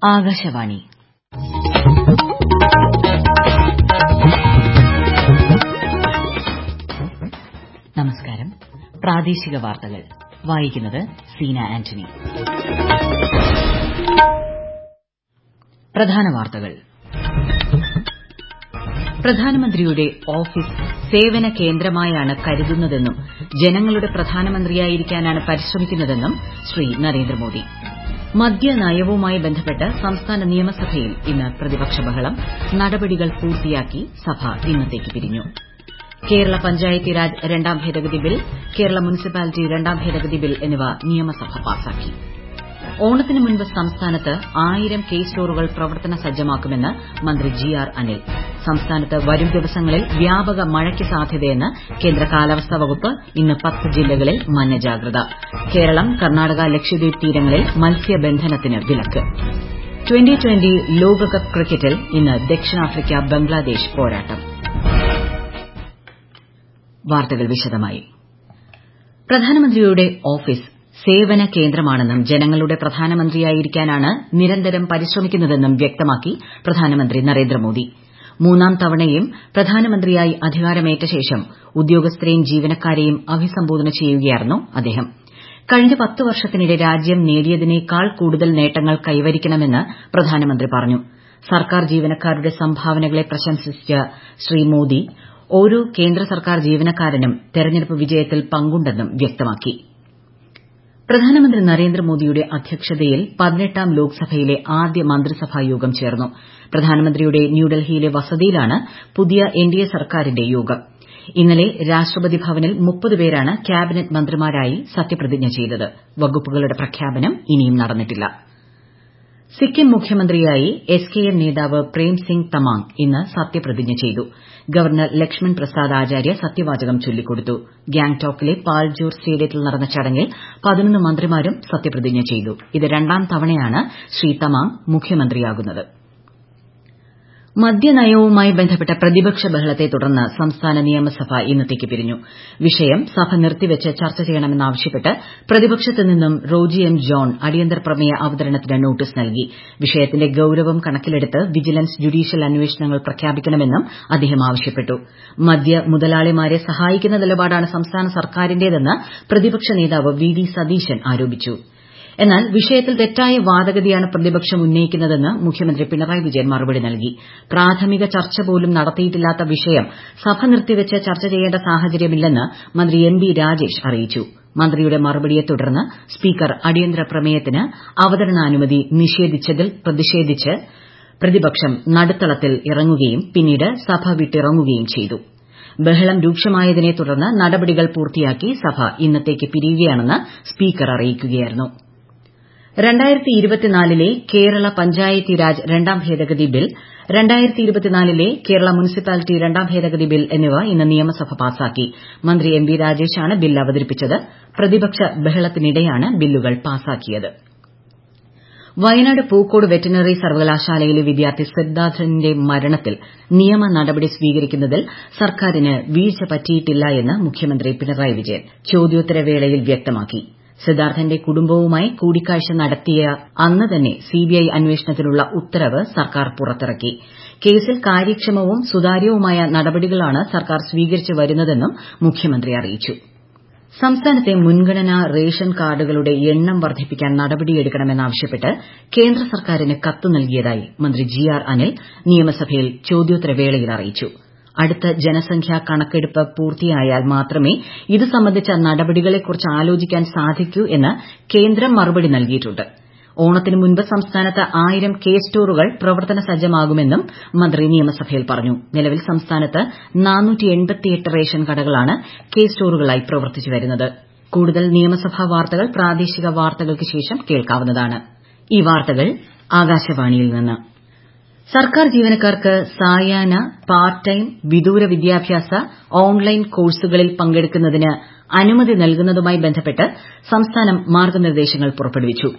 ആകാശവാണി നമസ്കാരം പ്രാദേശിക വാർത്തകൾ വായിക്കുന്നത് സീന ആന്റണി പ്രധാന വാർത്തകൾ പ്രധാനമന്ത്രിയുടെ ഓഫീസ് സേവന കേന്ദ്രമായാണ് കരുതുന്നതെന്നും ജനങ്ങളുടെ പ്രധാനമന്ത്രിയായിരിക്കാനാണ് പരിശ്രമിക്കുന്നതെന്നും ശ്രീ നരേന്ദ്രമോദി മദ്യനയവുമായി ബന്ധപ്പെട്ട് സംസ്ഥാന നിയമസഭയിൽ ഇന്ന് പ്രതിപക്ഷ ബഹളം നടപടികൾ പൂർത്തിയാക്കി സഭ ഇന്നത്തേക്ക് പിരിഞ്ഞു കേരള പഞ്ചായത്തി രാജ് രണ്ടാം ഭേദഗതി ബിൽ കേരള മുനിസിപ്പാലിറ്റി രണ്ടാം ഭേദഗതി ബിൽ എന്നിവ നിയമസഭ പാസാക്കി ഓണത്തിന് മുൻപ് സംസ്ഥാനത്ത് ആയിരം കെ സ്റ്റോറുകൾ പ്രവർത്തന സജ്ജമാക്കുമെന്ന് മന്ത്രി ജി ആർ അനിൽ സംസ്ഥാനത്ത് വരും ദിവസങ്ങളിൽ വ്യാപക മഴയ്ക്ക് സാധ്യതയെന്ന് കേന്ദ്ര കാലാവസ്ഥാ വകുപ്പ് ഇന്ന് പത്ത് ജില്ലകളിൽ മഞ്ഞ ജാഗ്രത കേരളം കർണാടക ലക്ഷദ്വീപ് തീരങ്ങളിൽ മത്സ്യബന്ധനത്തിന് വിലക്ക് ട്വന്റി ട്വന്റി ലോകകപ്പ് ക്രിക്കറ്റിൽ ഇന്ന് ദക്ഷിണാഫ്രിക്ക ബംഗ്ലാദേശ് പോരാട്ടം വാർത്തകൾ വിശദമായി പ്രധാനമന്ത്രിയുടെ ഓഫീസ് സേവന കേന്ദ്രമാണെന്നും ജനങ്ങളുടെ പ്രധാനമന്ത്രിയായിരിക്കാനാണ് നിരന്തരം പരിശ്രമിക്കുന്നതെന്നും വ്യക്തമാക്കി പ്രധാനമന്ത്രി നരേന്ദ്രമോദി മൂന്നാം തവണയും പ്രധാനമന്ത്രിയായി അധികാരമേറ്റ ശേഷം ഉദ്യോഗസ്ഥരെയും ജീവനക്കാരെയും അഭിസംബോധന ചെയ്യുകയായിരുന്നു അദ്ദേഹം കഴിഞ്ഞ പത്ത് വർഷത്തിനിടെ രാജ്യം നേടിയതിനേക്കാൾ കൂടുതൽ നേട്ടങ്ങൾ കൈവരിക്കണമെന്ന് പ്രധാനമന്ത്രി പറഞ്ഞു സർക്കാർ ജീവനക്കാരുടെ സംഭാവനകളെ പ്രശംസിച്ച ശ്രീ മോദി ഓരോ കേന്ദ്ര സർക്കാർ ജീവനക്കാരനും തെരഞ്ഞെടുപ്പ് വിജയത്തിൽ പങ്കുണ്ടെന്നും വ്യക്തമാക്കി പ്രധാനമന്ത്രി നരേന്ദ്രമോദിയുടെ അധ്യക്ഷതയിൽ പതിനെട്ടാം ലോക്സഭയിലെ ആദ്യ മന്ത്രിസഭാ യോഗം ചേർന്നു പ്രധാനമന്ത്രിയുടെ ന്യൂഡൽഹിയിലെ വസതിയിലാണ് പുതിയ എൻഡിഎ സർക്കാരിന്റെ യോഗം ഇന്നലെ രാഷ്ട്രപതി ഭവനിൽ മുപ്പത് പേരാണ് ക്യാബിനറ്റ് മന്ത്രിമാരായി സത്യപ്രതിജ്ഞ ചെയ്തത് വകുപ്പുകളുടെ പ്രഖ്യാപനം ഇനിയും നടന്നിട്ടില്ല സിക്കിം മുഖ്യമന്ത്രിയായി എസ് കെ എം നേതാവ് പ്രേം സിംഗ് തമാങ് ഇന്ന് സത്യപ്രതിജ്ഞ ചെയ്തു ഗവർണർ ലക്ഷ്മൺ പ്രസാദ് ആചാര്യ സത്യവാചകം ചൊല്ലിക്കൊടുത്തു ഗാംഗ്ടോക്കിലെ പാൽജോർ സ്റ്റേഡിയത്തിൽ നടന്ന ചടങ്ങിൽ പതിനൊന്ന് മന്ത്രിമാരും സത്യപ്രതിജ്ഞ ചെയ്തു ഇത് രണ്ടാം തവണയാണ് ശ്രീ തമാങ് മുഖ്യമന്ത്രിയാകുന്നത് മദ്യനയവുമായി ബന്ധപ്പെട്ട പ്രതിപക്ഷ ബഹളത്തെ തുടർന്ന് സംസ്ഥാന നിയമസഭ ഇന്നത്തേക്ക് പിരിഞ്ഞു വിഷയം സഭ നിർത്തിവച്ച് ചർച്ച ചെയ്യണമെന്നാവശ്യപ്പെട്ട് പ്രതിപക്ഷത്തു നിന്നും റോജി എം ജോൺ അടിയന്തര പ്രമേയ അവതരണത്തിന് നോട്ടീസ് നൽകി വിഷയത്തിന്റെ ഗൌരവം കണക്കിലെടുത്ത് വിജിലൻസ് ജുഡീഷ്യൽ അന്വേഷണങ്ങൾ പ്രഖ്യാപിക്കണമെന്നും അദ്ദേഹം ആവശ്യപ്പെട്ടു മദ്യ മുതലാളിമാരെ സഹായിക്കുന്ന നിലപാടാണ് സംസ്ഥാന സർക്കാരിന്റേതെന്ന് പ്രതിപക്ഷ നേതാവ് വി ഡി സതീശൻ ആരോപിച്ചു എന്നാൽ വിഷയത്തിൽ തെറ്റായ വാദഗതിയാണ് പ്രതിപക്ഷം ഉന്നയിക്കുന്നതെന്ന് മുഖ്യമന്ത്രി പിണറായി വിജയൻ മറുപടി നൽകി പ്രാഥമിക ചർച്ച പോലും നടത്തിയിട്ടില്ലാത്ത വിഷയം സഭ നിർത്തിവച്ച് ചർച്ച ചെയ്യേണ്ട സാഹചര്യമില്ലെന്ന് മന്ത്രി എം ബി രാജേഷ് അറിയിച്ചു മന്ത്രിയുടെ മറുപടിയെ തുടർന്ന് സ്പീക്കർ അടിയന്തര പ്രമേയത്തിന് അവതരണാനുമതി നിഷേധിച്ചതിൽ പ്രതിഷേധിച്ച് പ്രതിപക്ഷം നടുത്തളത്തിൽ ഇറങ്ങുകയും പിന്നീട് സഭ വിട്ടിറങ്ങുകയും ചെയ്തു ബഹളം രൂക്ഷമായതിനെ തുടർന്ന് നടപടികൾ പൂർത്തിയാക്കി സഭ ഇന്നത്തേക്ക് പിരിയുകയാണെന്ന് സ്പീക്കർ അറിയിക്കുകയായിരുന്നു ലെ കേരള പഞ്ചായത്തി രാജ് രണ്ടാം ഭേദഗതി ബിൽ ലെ കേരള മുനിസിപ്പാലിറ്റി രണ്ടാം ഭേദഗതി ബിൽ എന്നിവ ഇന്ന് നിയമസഭ പാസാക്കി മന്ത്രി എം ബി രാജേഷാണ് ബിൽ അവതരിപ്പിച്ചത് പ്രതിപക്ഷ ബഹളത്തിനിടെയാണ് ബില്ലുകൾ പാസാക്കിയത് വയനാട് പൂക്കോട് വെറ്ററിനറി സർവകലാശാലയിലെ വിദ്യാർത്ഥി സിദ്ധാർത്ഥന്റെ മരണത്തിൽ നിയമ നടപടി സ്വീകരിക്കുന്നതിൽ സർക്കാരിന് വീഴ്ച പറ്റിയിട്ടില്ല എന്ന് മുഖ്യമന്ത്രി പിണറായി വിജയൻ ചോദ്യോത്തരവേളയിൽ വ്യക്തമാക്കി സിദ്ധാർത്ഥന്റെ കുടുംബവുമായി കൂടിക്കാഴ്ച നടത്തിയ അന്ന് തന്നെ സിബിഐ അന്വേഷണത്തിനുള്ള ഉത്തരവ് സർക്കാർ പുറത്തിറക്കി കേസിൽ കാര്യക്ഷമവും സുതാര്യവുമായ നടപടികളാണ് സർക്കാർ സ്വീകരിച്ചു വരുന്നതെന്നും മുഖ്യമന്ത്രി അറിയിച്ചു സംസ്ഥാനത്തെ മുൻഗണനാ റേഷൻ കാർഡുകളുടെ എണ്ണം വർദ്ധിപ്പിക്കാൻ നടപടിയെടുക്കണമെന്നാവശ്യപ്പെട്ട് കേന്ദ്ര സർക്കാരിന് കത്ത് നൽകിയതായി മന്ത്രി ജി ആർ അനിൽ നിയമസഭയിൽ ചോദ്യോത്തരവേളയിൽ അറിയിച്ചു അടുത്ത ജനസംഖ്യാ കണക്കെടുപ്പ് പൂർത്തിയായാൽ മാത്രമേ ഇത് സംബന്ധിച്ച നടപടികളെക്കുറിച്ച് ആലോചിക്കാൻ സാധിക്കൂ എന്ന് കേന്ദ്രം മറുപടി നൽകിയിട്ടുണ്ട് ഓണത്തിന് മുൻപ് സംസ്ഥാനത്ത് ആയിരം കെ സ്റ്റോറുകൾ പ്രവർത്തന സജ്ജമാകുമെന്നും മന്ത്രി നിയമസഭയിൽ പറഞ്ഞു നിലവിൽ സംസ്ഥാനത്ത് റേഷൻ കടകളാണ് കെ സ്റ്റോറുകളായി പ്രവർത്തിച്ചു വരുന്നത് കൂടുതൽ നിയമസഭാ വാർത്തകൾ പ്രാദേശിക വാർത്തകൾക്ക് ശേഷം കേൾക്കാവുന്നതാണ് ഈ വാർത്തകൾ ആകാശവാണിയിൽ നിന്ന് സർക്കാർ ജീവനക്കാർക്ക് സായാഹ്ന പാർട്ട് ടൈം വിദൂര വിദ്യാഭ്യാസ ഓൺലൈൻ കോഴ്സുകളിൽ പങ്കെടുക്കുന്നതിന് അനുമതി നൽകുന്നതുമായി ബന്ധപ്പെട്ട് സംസ്ഥാനം മാർഗ്ഗനിർദ്ദേശങ്ങൾ പുറപ്പെടുവിച്ചു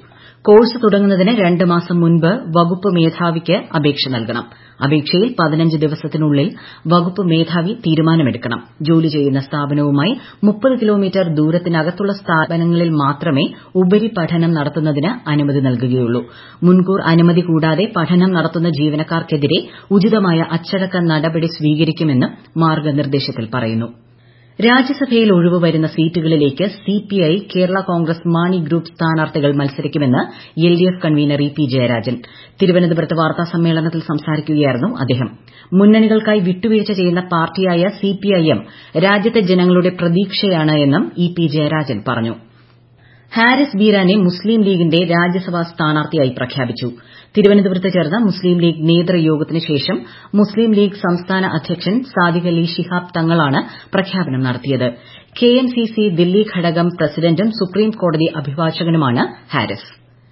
കോഴ്സ് തുടങ്ങുന്നതിന് രണ്ട് മാസം മുൻപ് വകുപ്പ് മേധാവിക്ക് അപേക്ഷ നൽകണം അപേക്ഷയിൽ പതിനഞ്ച് ദിവസത്തിനുള്ളിൽ വകുപ്പ് മേധാവി തീരുമാനമെടുക്കണം ജോലി ചെയ്യുന്ന സ്ഥാപനവുമായി മുപ്പത് കിലോമീറ്റർ ദൂരത്തിനകത്തുള്ള സ്ഥാപനങ്ങളിൽ മാത്രമേ ഉപരിപഠനം നടത്തുന്നതിന് അനുമതി നൽകുകയുള്ളൂ മുൻകൂർ അനുമതി കൂടാതെ പഠനം നടത്തുന്ന ജീവനക്കാർക്കെതിരെ ഉചിതമായ അച്ചടക്ക നടപടി സ്വീകരിക്കുമെന്നും മാർഗ്ഗനിർദ്ദേശത്തിൽ പറയുന്നു രാജ്യസഭയിൽ ഒഴിവ് വരുന്ന സീറ്റുകളിലേക്ക് CPI Kerala Congress Mani group സ്ഥാനാർത്ഥികൾ മത്സരിക്കുമെന്ന് LDF convener E P Jayarajan തിരുവനന്തപുരത്ത് വാർത്താസമ്മേളനത്തിൽ സംസാരിക്കുകയായിരുന്നു അദ്ദേഹം മുന്നണികൾക്കായി വിട്ടുവീഴ്ച ചെയ്യുന്ന പാർട്ടിയായ സിപിഐഎം രാജ്യത്തെ ജനങ്ങളുടെ പ്രതീക്ഷയാണ് എന്നും ഇ പി ജയരാജൻ പറഞ്ഞു ഹാരിസ് ബീരാനെ മുസ്ലിം ലീഗിന്റെ രാജ്യസഭാ സ്ഥാനാർത്ഥിയായി പ്രഖ്യാപിച്ചു തിരുവനന്തപുരത്ത് ചേർന്ന മുസ്ലിം ലീഗ് നേതൃയോഗത്തിന് ശേഷം മുസ്ലിം ലീഗ് സംസ്ഥാന അധ്യക്ഷൻ സാദിഖ് അലി ശിഹാബ് തങ്ങളാണ് പ്രഖ്യാപനം നടത്തിയത് കെഎംസിസി ദില്ലി ഘടകം പ്രസിഡന്റും സുപ്രീം കോടതി അഭിഭാഷകനുമാണ് ഹാരിസ്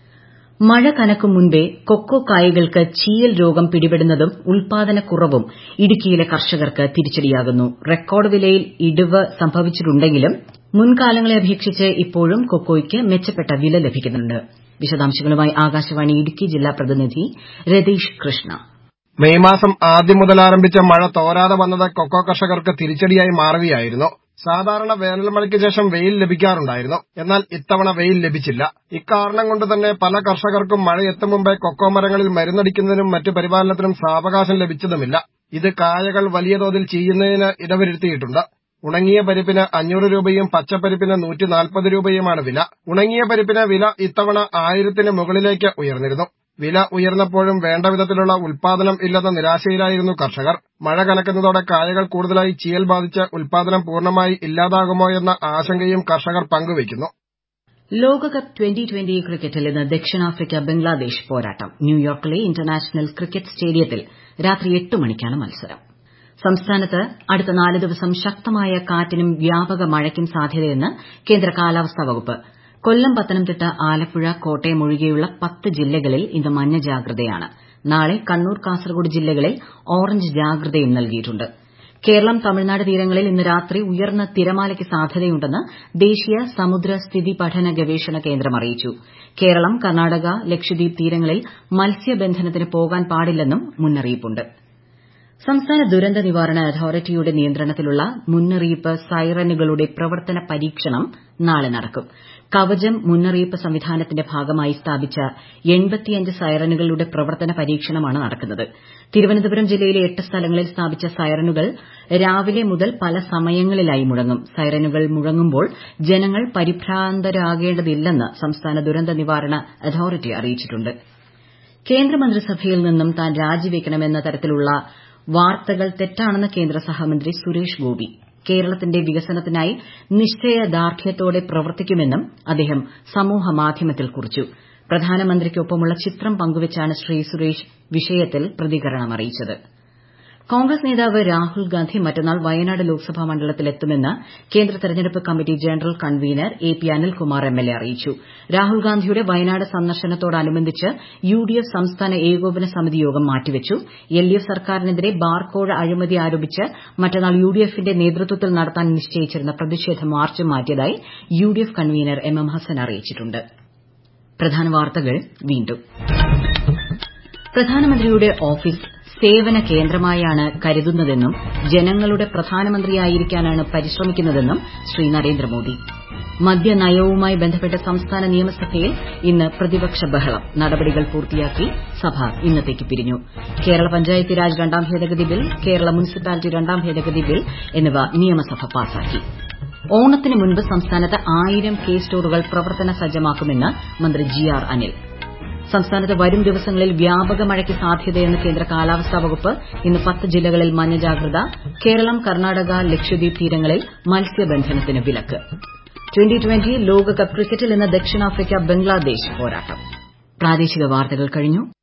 മഴ കനക്കും മുൻപേ കൊക്കോ കായ്കൾക്ക് ചീയൽ രോഗം പിടിപെടുന്നതും ഉൽപാദനക്കുറവും ഇടുക്കിയിലെ കർഷകർക്ക് തിരിച്ചടിയാകുന്നു റെക്കോർഡ് വിലയിൽ ഇടിവ് സംഭവിച്ചിട്ടുണ്ടെങ്കിലും മുൻകാലങ്ങളെ അപേക്ഷിച്ച് ഇപ്പോഴും കൊക്കോയ്ക്ക് മെച്ചപ്പെട്ട വില ലഭിക്കുന്നുണ്ട് വിശദാംശങ്ങളുമായി ആകാശവാണി ഇടുക്കി ജില്ലാ പ്രതിനിധി രതീഷ് കൃഷ്ണ മെയ് മാസം ആദ്യം മുതൽ ആരംഭിച്ച മഴ തോരാതെ വന്നത് കൊക്കോ കർഷകർക്ക് തിരിച്ചടിയായി മാറുകയായിരുന്നു സാധാരണ വേനൽ മഴയ്ക്ക് ശേഷം വെയിൽ ലഭിക്കാറുണ്ടായിരുന്നു എന്നാൽ ഇത്തവണ വെയിൽ ലഭിച്ചില്ല ഇക്കാരണം കൊണ്ട് തന്നെ പല കർഷകർക്കും മഴ എത്തും മുമ്പേ കൊക്കോ മരങ്ങളിൽ മരുന്നടിക്കുന്നതിനും മറ്റു പരിപാലനത്തിനും സാവകാശം ലഭിച്ചതുമില്ല ഇത് കായകൾ വലിയ തോതിൽ ചെയ്യുന്നതിന് ഇടവരുത്തിയിട്ടുണ്ട് ഉണങ്ങിയ പരിപ്പിന് അഞ്ഞൂറ് രൂപയും പച്ചപ്പരിപ്പിന് നൂറ്റി നാൽപ്പത് രൂപയുമാണ് വില ഉണങ്ങിയ പരിപ്പിന് വില ഇത്തവണ ആയിരത്തിന് മുകളിലേക്ക് ഉയർന്നിരുന്നു വില ഉയർന്നപ്പോഴും വേണ്ട വിധത്തിലുള്ള ഉൽപാദനം ഇല്ലെന്ന നിരാശയിലായിരുന്നു കർഷകർ മഴ കനക്കുന്നതോടെ കായകൾ കൂടുതലായി ചീയൽ ബാധിച്ച് ഉൽപാദനം പൂർണ്ണമായി ഇല്ലാതാകുമോ എന്ന ആശങ്കയും കർഷകർ പങ്കുവയ്ക്കുന്നു ലോകകപ്പ് ട്വന്റി ട്വന്റി ക്രിക്കറ്റിൽ ഇന്ന് ദക്ഷിണാഫ്രിക്ക ബംഗ്ലാദേശ് പോരാട്ടം ന്യൂയോർക്കിലെ ഇന്റർനാഷണൽ ക്രിക്കറ്റ് സ്റ്റേഡിയത്തിൽ രാത്രി എട്ട് മണിക്കാണ് മത്സരം സംസ്ഥാനത്ത് അടുത്ത നാല് ദിവസം ശക്തമായ കാറ്റിനും വ്യാപക മഴയ്ക്കും സാധ്യതയെന്ന് കേന്ദ്ര കാലാവസ്ഥാ വകുപ്പ് കൊല്ലം പത്തനംതിട്ട ആലപ്പുഴ കോട്ടയം ഒഴികെയുള്ള പത്ത് ജില്ലകളിൽ ഇന്ന് മഞ്ഞ ജാഗ്രതയാണ് നാളെ കണ്ണൂർ കാസർഗോഡ് ജില്ലകളിൽ ഓറഞ്ച് ജാഗ്രതയും നൽകിയിട്ടുണ്ട് കേരളം തമിഴ്നാട് തീരങ്ങളിൽ ഇന്ന് രാത്രി ഉയർന്ന തിരമാലയ്ക്ക് സാധ്യതയുണ്ടെന്ന് ദേശീയ സമുദ്ര സ്ഥിതി പഠന ഗവേഷണ കേന്ദ്രം അറിയിച്ചു കേരളം കർണാടക ലക്ഷദ്വീപ് തീരങ്ങളിൽ മത്സ്യബന്ധനത്തിന് പോകാൻ പാടില്ലെന്നും മുന്നറിയിപ്പുണ്ട് സംസ്ഥാന ദുരന്ത നിവാരണ അതോറിറ്റിയുടെ നിയന്ത്രണത്തിലുള്ള മുന്നറിയിപ്പ് സൈറനുകളുടെ പ്രവർത്തന പരീക്ഷണം നാളെ നടക്കും കവചം മുന്നറിയിപ്പ് സംവിധാനത്തിന്റെ ഭാഗമായി സ്ഥാപിച്ച സൈറനുകളുടെ പ്രവർത്തന പരീക്ഷണമാണ് നടക്കുന്നത് തിരുവനന്തപുരം ജില്ലയിലെ എട്ട് സ്ഥലങ്ങളിൽ സ്ഥാപിച്ച സൈറനുകൾ രാവിലെ മുതൽ പല സമയങ്ങളിലായി മുഴങ്ങും സൈറനുകൾ മുഴങ്ങുമ്പോൾ ജനങ്ങൾ പരിഭ്രാന്തരാകേണ്ടതില്ലെന്ന് സംസ്ഥാന ദുരന്ത നിവാരണ അതോറിറ്റി അറിയിച്ചിട്ടുണ്ട് കേന്ദ്രമന്ത്രിസഭയിൽ നിന്നും താൻ രാജിവെക്കണമെന്ന തരത്തിലുള്ള വാർത്തകൾ തെറ്റാണെന്ന് കേന്ദ്ര സഹമന്ത്രി സുരേഷ് ഗോപി കേരളത്തിന്റെ വികസനത്തിനായി നിശ്ചയദാർഢ്യത്തോടെ പ്രവർത്തിക്കുമെന്നും അദ്ദേഹം സമൂഹമാധ്യമത്തിൽ കുറിച്ചു പ്രധാനമന്ത്രിക്കൊപ്പമുള്ള ചിത്രം പങ്കുവച്ചാണ് ശ്രീ സുരേഷ് വിഷയത്തിൽ പ്രതികരണം അറിയിച്ചത് കോൺഗ്രസ് നേതാവ് രാഹുൽ ഗാന്ധി മറ്റന്നാൾ വയനാട് ലോക്സഭാ മണ്ഡലത്തിലെത്തുമെന്ന് കേന്ദ്ര തെരഞ്ഞെടുപ്പ് committee general convener A P Anilkumar MLA അറിയിച്ചു രാഹുൽ ഗാന്ധിയുടെ വയനാട് സന്ദർശനത്തോടനുബന്ധിച്ച് യുഡിഎഫ് സംസ്ഥാന ഏകോപന സമിതി യോഗം മാറ്റിവച്ചു എൽഡിഎഫ് സർക്കാരിനെതിരെ ബാർകോഴ അഴിമതി ആരോപിച്ച് മറ്റന്നാൾ യുഡിഎഫിന്റെ നേതൃത്വത്തിൽ നടത്താൻ നിശ്ചയിച്ചിരുന്ന പ്രതിഷേധ മാർച്ച് മാറ്റിയതായി UDF convener M M Hassan അറിയിച്ചിട്ടുണ്ട് പ്രധാന വാർത്തകൾ വീണ്ടും പ്രധാനമന്ത്രിയുടെ ഓഫീസ് സേവന കേന്ദ്രമായാണ് കരുതുന്നതെന്നും ജനങ്ങളുടെ പ്രധാനമന്ത്രിയായിരിക്കാനാണ് പരിശ്രമിക്കുന്നതെന്നും ശ്രീ നരേന്ദ്രമോദി മദ്യനയവുമായി ബന്ധപ്പെട്ട് സംസ്ഥാന നിയമസഭയിൽ ഇന്ന് പ്രതിപക്ഷ ബഹളം നടപടികൾ പൂർത്തിയാക്കി സഭ ഇന്നത്തേക്ക് പിരിഞ്ഞു കേരള പഞ്ചായത്ത് രാജ് രണ്ടാം ഭേദഗതി ബിൽ കേരള മുനിസിപ്പാലിറ്റി രണ്ടാം ഭേദഗതി ബിൽ എന്നിവ നിയമസഭ പാസാക്കി ഓണത്തിന് മുൻപ് സംസ്ഥാനത്ത് ആയിരം കെ സ്റ്റോറുകൾ പ്രവർത്തന സജ്ജമാക്കുമെന്ന് മന്ത്രി ജി ആർ അനിൽ സംസ്ഥാനത്ത് വരും ദിവസങ്ങളിൽ വ്യാപക മഴയ്ക്ക് സാധ്യതയെന്ന് കേന്ദ്ര കാലാവസ്ഥാ വകുപ്പ് ഇന്ന് പത്ത് ജില്ലകളിൽ മഞ്ഞ ജാഗ്രത കേരളം കർണാടക ലക്ഷദ്വീപ് തീരങ്ങളിൽ മത്സ്യബന്ധനത്തിന് വിലക്ക് ട്വന്റി ട്വന്റി ലോകകപ്പ് ക്രിക്കറ്റിൽ ഇന്ന് ദക്ഷിണാഫ്രിക്ക ബംഗ്ലാദേശ് പോരാട്ടം പ്രാദേശിക വാർത്തകൾ കഴിഞ്ഞു